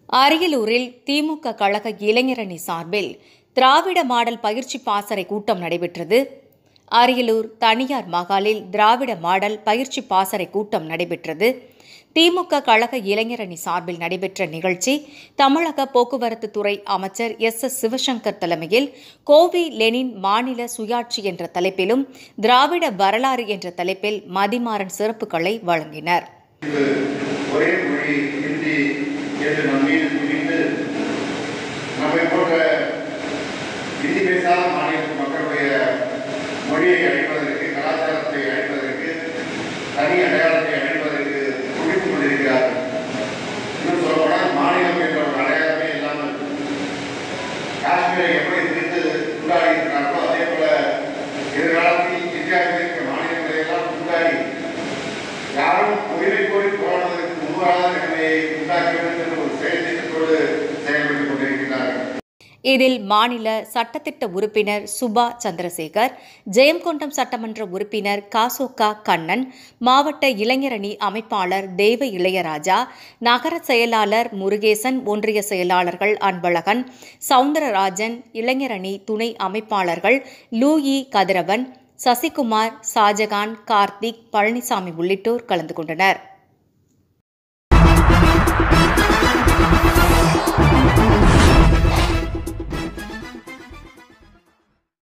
அரியலூரில் திமுக கழக இளைஞரணி சார்பில் திராவிட மாடல் பயிற்சி பாசறை கூட்டம் நடைபெற்றது அரியலூர் தனியார் மகாலில் திராவிட மாடல் பயிற்சி பாசறை கூட்டம் நடைபெற்றது திமுக கழக இளைஞரணி சார்பில் நடைபெற்ற நிகழ்ச்சி தமிழக போக்குவரத்து துறை அமைச்சர் எஸ் எஸ் சிவசங்கர் தலைமையில் கோவி லெனின் மாநில சுயாட்சி என்ற தலைப்பிலும் திராவிட வரலாறு என்ற தலைப்பில் மதிமாறன் சிறப்புகளை வழங்கினர் இது ஒரே மொழி ஹிந்தி என்று நம் மீது துணிந்து நம்மை போன்ற ஹிந்தி பேசாத மாநிலத்து மக்களுடைய மொழியை அழிப்பதற்கு கலாச்சாரத்தை அழிப்பதற்கு தனி அடையாளத்தை அழிப்பதற்கு துணிந்து கொண்டிருக்கிறார்கள் இன்னும் சொல்லப்போனால் மாநிலம் என்ற ஒரு அடையாளமே இல்லாமல் காஷ்மீரை எப்படி பிரித்து கொண்டாடி இருக்கிறார்களோ அதே போல எதிர்காலத்தில் இந்தியாவில் இருக்கிற மாநிலங்களை எல்லாம் கொண்டாடி யாரும் உயிரை கோரி போராடுவதற்கு முன்வராத நிலைமையை உண்டாக்க வேண்டும் என்ற ஒரு செயல் திட்டத்தோடு செயல்பட்டுக் கொண்டிருக்கிறார்கள் இதில் மாநில சட்டத்திட்ட உறுப்பினர் சுபா சந்திரசேகர் ஜெயங்கொண்டம் சட்டமன்ற உறுப்பினர் காசோகா கண்ணன் மாவட்ட இளைஞரணி அமைப்பாளர் தேவ இளையராஜா நகர செயலாளர் முருகேசன் ஒன்றிய செயலாளர்கள் அன்பழகன் சவுந்தரராஜன் இளைஞரணி துணை அமைப்பாளர்கள் லூயி கதிரவன் சசிகுமார் ஷாஜகான் கார்த்திக் பழனிசாமி உள்ளிட்டோர் கலந்து கொண்டனர்